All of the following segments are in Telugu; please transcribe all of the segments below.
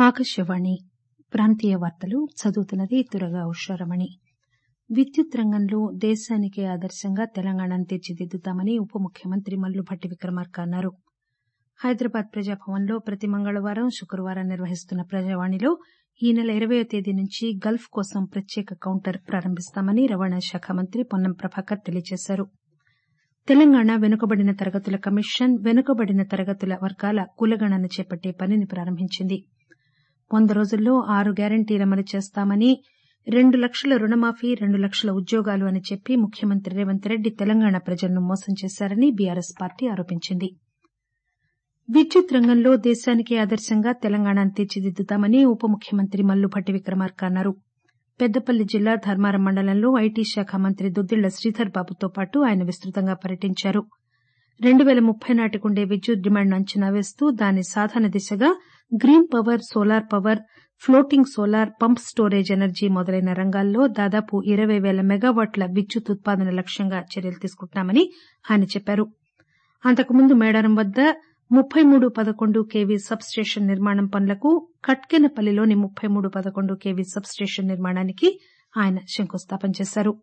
ఆకాశవాణి ప్రాంతీయ వార్తలు చదువుతున్నది దుర్గా ఉషారమణి విద్యుత్ రంగంలో దేశానికే ఆదర్శంగా తెలంగాణను తీర్చిదిద్దుతామని ఉప ముఖ్యమంత్రి మల్లుభట్టి విక్రమార్క అన్నారు హైదరాబాద్ ప్రజాభవన్లో ప్రతి మంగళవారం శుక్రవారం నిర్వహిస్తున్న ప్రజావాణిలో ఈ నెల ఇరవయ్యో తేదీ నుంచి గల్ఫ్ కోసం ప్రత్యేక కౌంటర్ ప్రారంభిస్తామని రవాణా శాఖ మంత్రి పొన్నం ప్రభాకర్ తెలియజేశారు తెలంగాణ వెనుకబడిన తరగతుల కమిషన్ వెనుకబడిన తరగతుల వర్గాల కులగణన చేపట్టే పనిని ప్రారంభించింది వంద రోజుల్లో ఆరు గ్యారంటీలు అమలు చేస్తామని రెండు లక్షల రుణమాఫీ రెండు లక్షల ఉద్యోగాలు అని చెప్పి ముఖ్యమంత్రి రేవంత్ రెడ్డి తెలంగాణ ప్రజలను మోసం చేశారని బీఆర్ఎస్ పార్టీ ఆరోపించింది విద్యుత్ రంగంలో దేశానికే ఆదర్శంగా తెలంగాణను తీర్చిదిద్దుతామని ఉప ముఖ్యమంత్రి మల్లుభట్టి విక్రమార్క అన్నారు పెద్దపల్లి జిల్లా ధర్మారం మండలంలో ఐటీ శాఖ మంత్రి దుద్దిళ్ల శ్రీధర్ బాబుతో పాటు ఆయన విస్తృతంగా పర్యటించారు రెండు పేల ముప్పై నాటికుండే విద్యుత్ డిమాండ్ను అంచనా వేస్తూ దాని సాధన దిశగా green power solar power floating solar pump storage energy మొదలైన రంగాల్లో దాదాపు ఇరవై పేల మెగావాట్ల విద్యుత్ ఉత్పాదన లక్ష్యంగా చర్యలు తీసుకుంటున్నామని ఆయన చెప్పారు అంతకుముందు మేడారం వద్ద ముప్పై మూడు పదకొండు కేవీ సబ్ స్టేషన్ నిర్మాణం పనులకు కట్కెనపల్లిలోని ముప్పై మూడు పదకొండు కేవీ సబ్ స్టేషన్ నిర్మాణానికి ఆయన శంకుస్థాపన చేశారు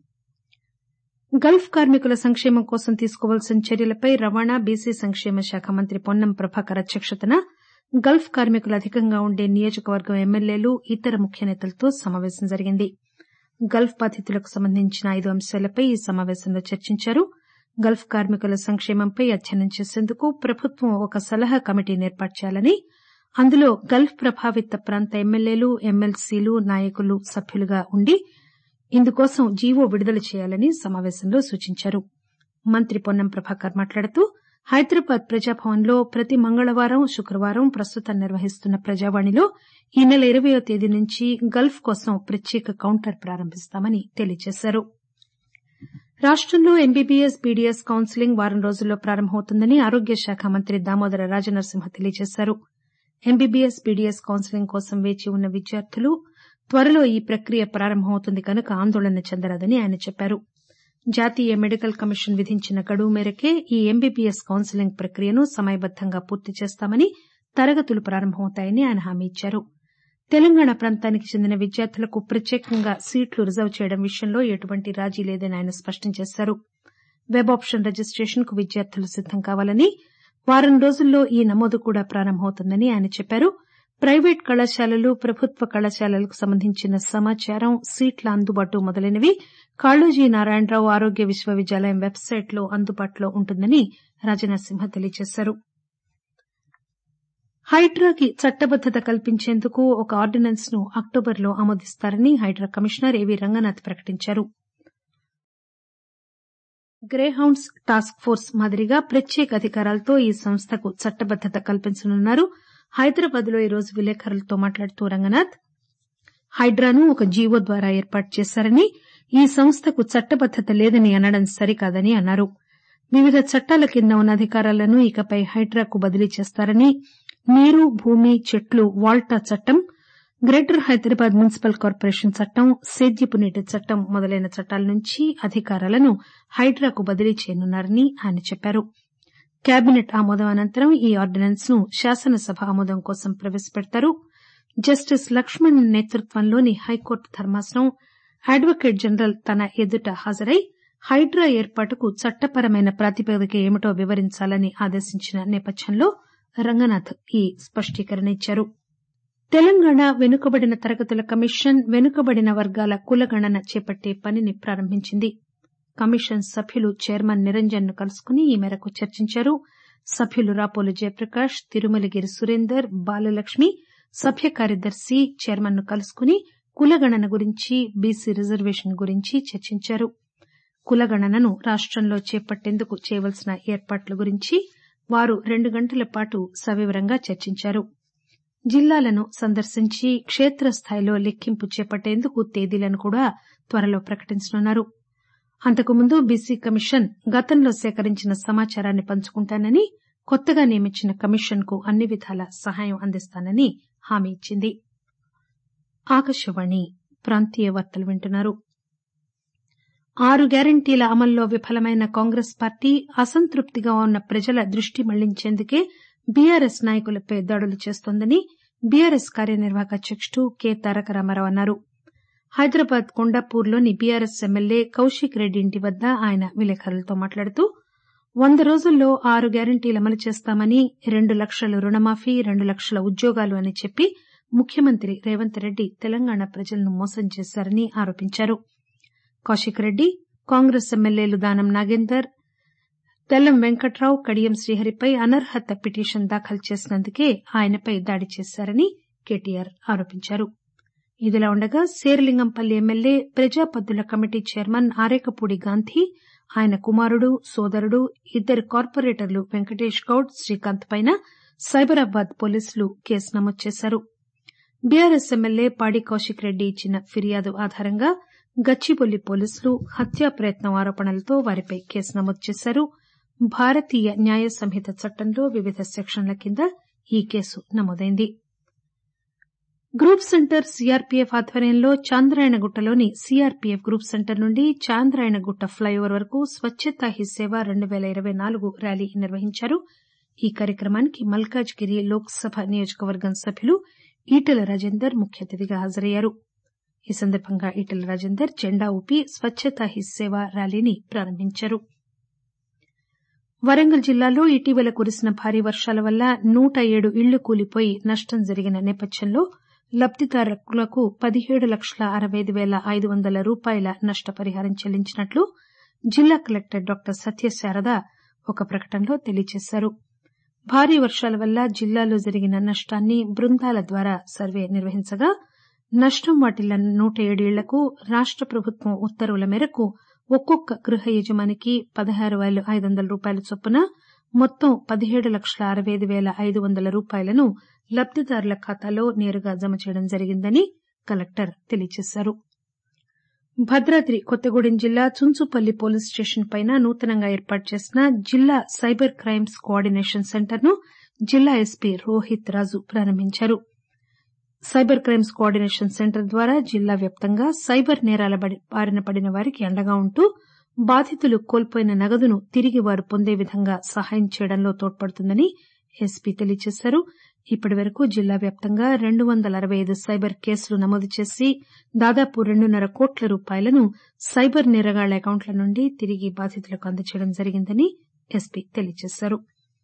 గల్ఫ్ కార్మికుల సంక్షేమం కోసం తీసుకోవాల్సిన చర్యలపై రవాణా బీసీ సంక్షేమ శాఖ మంత్రి పొన్నం ప్రభాకర్ అధ్యక్షతన గల్ఫ్ కార్మికులు అధికంగా ఉండే నియోజకవర్గం ఎమ్మెల్యేలు ఇతర ముఖ్య నేతలతో సమాపేశం జరిగింది గల్ఫ్ బాధితులకు సంబంధించిన ఐదు అంశాలపై ఈ సమాపేశంలో చర్చించారు గల్ఫ్ కార్మికుల సంక్షేమంపై అధ్యయనం చేసేందుకు ప్రభుత్వం ఒక సలహా కమిటీని ఏర్పాటు చేయాలని అందులో గల్ఫ్ ప్రభావిత ప్రాంత ఎమ్మెల్యేలు ఎమ్మెల్సీలు నాయకులు సభ్యులుగా ఉండి ఇందుకోసం జీవో విడుదల చేయాలని సమాపేశంలో సూచించారు మంత్రి పొన్నం ప్రభాకర్ మాట్లాడుతూ హైదరాబాద్ ప్రజాభవన్లో ప్రతి మంగళవారం శుక్రవారం ప్రస్తుతం నిర్వహిస్తున్న ప్రజావాణిలో ఈ నెల ఇరవయ్యో తేదీ నుంచి గల్ఫ్ కోసం ప్రత్యేక కౌంటర్ ప్రారంభిస్తామని తెలియజేశారు రాష్టంలో ఎంబీబీఎస్ బీడీఎస్ కౌన్సిలింగ్ వారం రోజుల్లో ప్రారంభమవుతుందని ఆరోగ్య శాఖ మంత్రి దామోదర రాజనరసింహ తెలియజేశారు ఎంబీబీఎస్ బీడీఎస్ కౌన్సిలింగ్ కోసం వేచి ఉన్న విద్యార్థులు త్వరలో ఈ ప్రక్రియ ప్రారంభమవుతుంది కనుక ఆందోళన చెందరాదని ఆయన చెప్పారు జాతీయ మెడికల్ కమిషన్ విధించిన గడువు మేరకే ఈ ఎంబీబీఎస్ కౌన్సిలింగ్ ప్రక్రియను సమయబద్దంగా పూర్తి చేస్తామని తరగతులు ప్రారంభమవుతాయని ఆయన హామీ ఇచ్చారు తెలంగాణ ప్రాంతానికి చెందిన విద్యార్థులకు ప్రత్యేకంగా సీట్లు రిజర్వ్ చేయడం విషయంలో ఎటువంటి రాజీ లేదని ఆయన స్పష్టం చేశారు వెబ్ ఆప్షన్ రిజిస్టేషన్ కు విద్యార్థులు సిద్దం కావాలని వారం రోజుల్లో ఈ నమోదు కూడా ప్రారంభమవుతుందని ఆయన చెప్పారు ప్రైవేట్ కళాశాలలు ప్రభుత్వ కళాశాలలకు సంబంధించిన సమాచారం సీట్ల అందుబాటు మొదలైనవి కాళోజీ నారాయణరావు ఆరోగ్య విశ్వవిద్యాలయం వెబ్సైట్ లో అందుబాటులో ఉంటుందని రాజనరసింహ తెలియజేశారు హైడ్రాకి చట్టబద్దత కల్పించేందుకు ఒక ఆర్డినెన్స్ ను అక్టోబర్లో ఆమోదిస్తారని హైడ్రా కమిషనర్ ఏవీ రంగనాథ్ ప్రకటించారు గ్రేహౌండ్స్ టాస్క్ ఫోర్స్ మాదిరిగా ప్రత్యేక అధికారాలతో ఈ సంస్థకు చట్టబద్దత కల్పించనున్నారు హైదరాబాద్ లో ఈరోజు విలేకరులతో మాట్లాడుతూ రంగనాథ్ హైడ్రాను ఒక జీవో ద్వారా ఏర్పాటు చేశారని ఈ సంస్థకు చట్టబద్దత లేదని అనడం సరికాదని అన్నారు వివిధ చట్టాల కింద ఉన్న అధికారాలను ఇకపై హైడ్రాకు బదిలీ చేస్తారని నీరు భూమి చెట్లు వాల్టా చట్టం గ్రేటర్ హైదరాబాద్ మున్సిపల్ కార్పొరేషన్ చట్టం సేద్యపు నీటి చట్టం మొదలైన చట్టాల నుంచి అధికారాలను హైడ్రాకు బదిలీ చేయనున్నారని ఆయన చెప్పారు కేబినెట్ ఆమోదం అనంతరం ఈ ఆర్డినెన్స్ ను శాసనసభ ఆమోదం కోసం ప్రవేశపెడతారు జస్టిస్ లక్ష్మణ్ నేతృత్వంలోని హైకోర్టు ధర్మాసనం అడ్వకేట్ జనరల్ తన ఎదుట హాజరై హైడ్రా ఏర్పాటుకు చట్టపరమైన ప్రాతిపదిక ఏమిటో వివరించాలని ఆదేశించిన నేపథ్యంలో రంగనాథ్ ఈ స్పష్టీకరణ ఇచ్చారు తెలంగాణ వెనుకబడిన తరగతుల కమిషన్ వెనుకబడిన వర్గాల కులగణన చేపట్టే పనిని ప్రారంభించింది కమిషన్ సభ్యులు చైర్మన్ నిరంజన్ ను కలుసుకుని ఈ మేరకు చర్చించారు సభ్యులు రాపోలు జయప్రకాష్ తిరుమలగిరి సురేందర్ బాలలక్ష్మి సభ్య కార్యదర్శి చైర్మన్ ను కలుసుకుని కులగణన గురించి బీసీ రిజర్వేషన్ గురించి చర్చించారు కులగణనను రాష్టంలో చేపట్టేందుకు చేయవలసిన ఏర్పాట్ల గురించి వారు రెండు గంటల పాటు సవివరంగా చర్చించారు జిల్లాలను సందర్శించి క్షేత్రస్థాయిలో లెక్కింపు చేపట్టేందుకు తేదీలను కూడా త్వరలో ప్రకటించనున్నారు అంతకుముందు బీసీ కమిషన్ గతంలో సేకరించిన సమాచారాన్ని పంచుకుంటానని కొత్తగా నియమించిన కమిషన్ కు అన్ని విధాలా సహాయం అందిస్తానని హామీ ఇచ్చింది ఆకాశవాణి ప్రాంతీయ వార్తలు వింటున్నారు ఆరు గ్యారంటీల అమల్లో విఫలమైన కాంగ్రెస్ పార్టీ అసంతృప్తిగా ఉన్న ప్రజల దృష్టి మళ్లించేందుకే బీఆర్ఎస్ నాయకులపై దాడులు చేస్తోందని బీఆర్ఎస్ కార్యనిర్వాహక అధ్యకుడు కె తారక రామారావు అన్నారు హైదరాబాద్ కొండాపూర్లోని బీఆర్ఎస్ ఎమ్మెల్యే కౌశిక్ రెడ్డి ఇంటి వద్ద ఆయన విలేకరులతో మాట్లాడుతూ వంద రోజుల్లో ఆరు గ్యారంటీలు అమలు చేస్తామని రెండు లక్షల రుణమాఫీ రెండు లక్షల ఉద్యోగాలు అని చెప్పి ముఖ్యమంత్రి రేవంత్ రెడ్డి తెలంగాణ ప్రజలను మోసం చేశారని ఆరోపించారు కౌశిక్ రెడ్డి కాంగ్రెస్ ఎమ్మెల్యేలు దానం నాగేందర్ తెల్లం వెంకట్రావు కడియం శ్రీహరిపై అనర్హత పిటిషన్ దాఖలు చేసినందుకే ఆయనపై దాడి చేశారని కేటీఆర్ ఆరోపించారు ఇదిలా ఉండగా శేరిలింగంపల్లి ఎమ్మెల్యే ప్రజాపద్దుల కమిటీ చైర్మన్ ఆరేకపూడి గాంధీ ఆయన కుమారుడు సోదరుడు ఇద్దరు కార్పొరేటర్లు వెంకటేష్ గౌడ్ శ్రీకాంత్ పైన సైబరాబాద్ పోలీసులు కేసు నమోదు చేశారు బీఆర్ఎస్ ఎమ్మెల్యే పాడి కౌశిక్ రెడ్డి ఇచ్చిన ఫిర్యాదు ఆధారంగా గచ్చిబౌలి పోలీసులు హత్యా ప్రయత్నం ఆరోపణలతో వారిపై కేసు నమోదు చేశారు భారతీయ న్యాయ సంహిత చట్టంలో వివిధ సెక్షన్ల కింద ఈ కేసు నమోదైంది గ్రూప్ సెంటర్ సీఆర్పీఎఫ్ ఆధ్వర్యంలో చాంద్రాయణగుట్టలోని సీఆర్పీఎఫ్ గ్రూప్ సెంటర్ నుండి చాంద్రాయణగుట్ట ప్లైఓవర్ వరకు స్వచ్చతా హీ సేవ రెండు పేల ఇరవై నాలుగు ర్యాలీ నిర్వహించారు ఈ కార్యక్రమానికి మల్కాజ్గిరి లోక్సభ నియోజకవర్గం సభ్యులు ఈటెల రాజేందర్ ముఖ్య అతిథిగా హాజరయ్యారు ఈ సందర్భంగా ఈటెల రాజేందర్ జెండా ఊపి స్వచ్చతా హీ సేవ ర్యాలీని ప్రారంభించారు వరంగల్ జిల్లాలో ఇటీవల కురిసిన భారీ వర్షాల వల్ల నూట ఏడు ఇళ్లు కూలిపోయి నష్టం జరిగిన నేపథ్యంలో లబ్దిదారులకు పదిహేడు లక్షల అరవై ఐదు పేల ఐదు వందల రూపాయల నష్టపరిహారం చెల్లించినట్లు జిల్లా కలెక్టర్ డాక్టర్ సత్యశారద ఒక ప్రకటనలో తెలియజేశారు భారీ వర్షాల వల్ల జిల్లాలో జరిగిన నష్టాన్ని బృందాల ద్వారా సర్వే నిర్వహించగా నష్టం వాటిల్ల నూట ఏడు ఇళ్లకు రాష్ట ప్రభుత్వం ఉత్తర్వుల మేరకు ఒక్కొక్క గృహ యజమానికి పదహారు పేల ఐదు వందల రూపాయల చొప్పున మొత్తం పదిహేడు లక్షల అరవై ఐదు పేల ఐదు వందల రూపాయలను లబ్దిదారుల ఖాతాలో నేరుగా జమ చేయడం జరిగిందని కలెక్టర్ తెలియజేశారు భద్రాద్రి కొత్తగూడెం జిల్లా చుంచుపల్లి పోలీస్ స్టేషన్ పైన నూతనంగా ఏర్పాటు చేసిన జిల్లా సైబర్ క్రైమ్స్ కోఆర్డినేషన్ సెంటర్ ను జిల్లా ఎస్పీ రోహిత్ రాజు ప్రారంభించారు సైబర్ క్రైమ్స్ కోఆర్డినేషన్ సెంటర్ ద్వారా జిల్లా వ్యాప్తంగా సైబర్ నేరాల బారిన పడిన వారికి అండగా ఉంటూ బాధితులు కోల్పోయిన నగదును తిరిగి వారు పొందే విధంగా సహాయం చేయడంలో తోడ్పడుతుందని ఎస్పీ తెలియజేశారు ఇప్పటి వరకు జిల్లా వ్యాప్తంగా రెండు వందల అరవై ఐదు సైబర్ కేసులు నమోదు చేసి దాదాపు రెండున్నర కోట్ల రూపాయలను సైబర్ నేరగాళ్ల అకౌంట్ల నుండి తిరిగి బాధితులకు అందజేయడం జరిగిందని ఎస్పీ తెలియజేశారు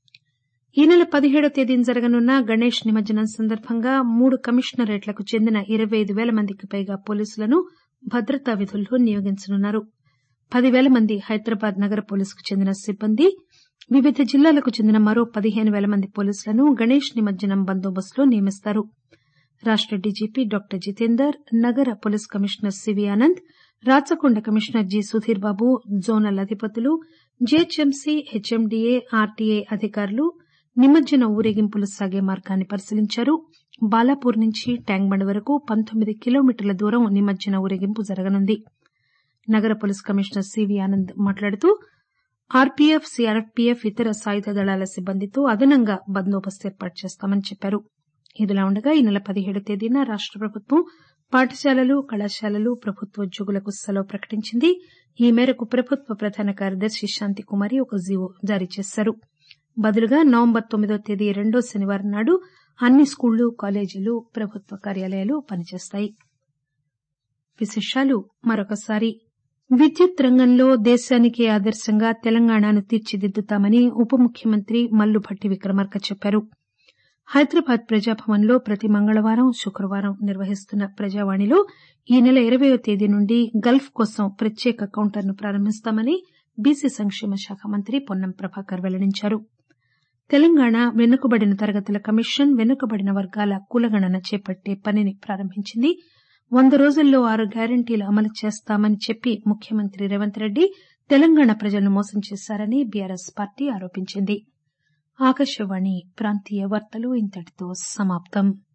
ఈ నెల పదిహేడవ తేదీన జరగనున్న గణేష్ నిమజ్జనం సందర్భంగా మూడు కమిషనరేట్లకు చెందిన ఇరవై ఐదు పేల మందికి పైగా పోలీసులను భద్రతా విధుల్లో నియోగించనున్నారు పదివేల మంది హైదరాబాద్ నగర పోలీసుకు చెందిన సిబ్బంది వివిధ జిల్లాలకు చెందిన మరో పదిహేను పేల మంది పోలీసులను గణేష్ నిమజ్జనం బందోబస్తులో నియమిస్తారు రాష్ట డీజీపీ డాక్టర్ జితేందర్ నగర police commissioner CV Anand Rachakonda commissioner G Sudheer Babu zonal అధిపతులు జీహెచ్ఎంసీ హెచ్ఎండీఏ ఆర్టీఏ అధికారులు నిమజ్జన ఊరేగింపులు సాగే మార్గాన్ని పరిశీలించారు బాలాపూర్ నుంచి ట్యాంక్ బండ్ వరకు పంతొమ్మిది కిలోమీటర్ల దూరం నిమజ్జన ఊరేగింపు జరగనుంది నగర పోలీస్ కమిషనర్ సివి ఆనంద్ మాట్లాడుతూ ఆర్పీఎఫ్ సీఆర్పీఎఫ్ ఇతర సాయుధ దళాల సిబ్బందితో అదనంగా బందోబస్తు ఏర్పాటు చేస్తామని చెప్పారు ఇదిలా ఉండగా ఈ నెల పదిహేడు తేదీన రాష్ట ప్రభుత్వం పాఠశాలలు కళాశాలలు ప్రభుత్వోద్యోగులకు సెలవు ప్రకటించింది ఈ మేరకు ప్రభుత్వ ప్రధాన కార్యదర్శి శాంతికుమారి ఒక జీవో జారీ చేశారు బదులుగా నవంబర్ తొమ్మిదో తేదీ రెండో శనివారం నాడు అన్ని స్కూళ్లు కాలేజీలు ప్రభుత్వ కార్యాలయాలు పనిచేస్తాయి విశేషాలు మరొకసారి విద్యుత్ రంగంలో దేశానికే ఆదర్శంగా తెలంగాణను తీర్చిదిద్దుతామని ఉప ముఖ్యమంత్రి మల్లుభట్టి విక్రమార్క చెప్పారు హైదరాబాద్ ప్రజాభవన్లో ప్రతి మంగళవారం శుక్రవారం నిర్వహిస్తున్న ప్రజావాణిలో ఈ నెల ఇరవయో తేదీ నుండి గల్ఫ్ కోసం ప్రత్యేక కౌంటర్ను ప్రారంభిస్తామని బీసీ సంక్షేమ శాఖ మంత్రి పొన్నం ప్రభాకర్ వెల్లడించారు తెలంగాణ వెనుకబడిన తరగతుల కమిషన్ వెనుకబడిన వర్గాల కులగణన చేపట్టే పనిని ప్రారంభించింది వంద రోజుల్లో ఆరు గ్యారంటీలు అమలు చేస్తామని చెప్పి ముఖ్యమంత్రి రేవంత్ రెడ్డి తెలంగాణ ప్రజలను మోసం చేశారని బీఆర్ఎస్ పార్టీ ఆరోపించింది ఆకాశవాణి ప్రాంతీయ వార్తలు ఇంతటితో సమాప్తం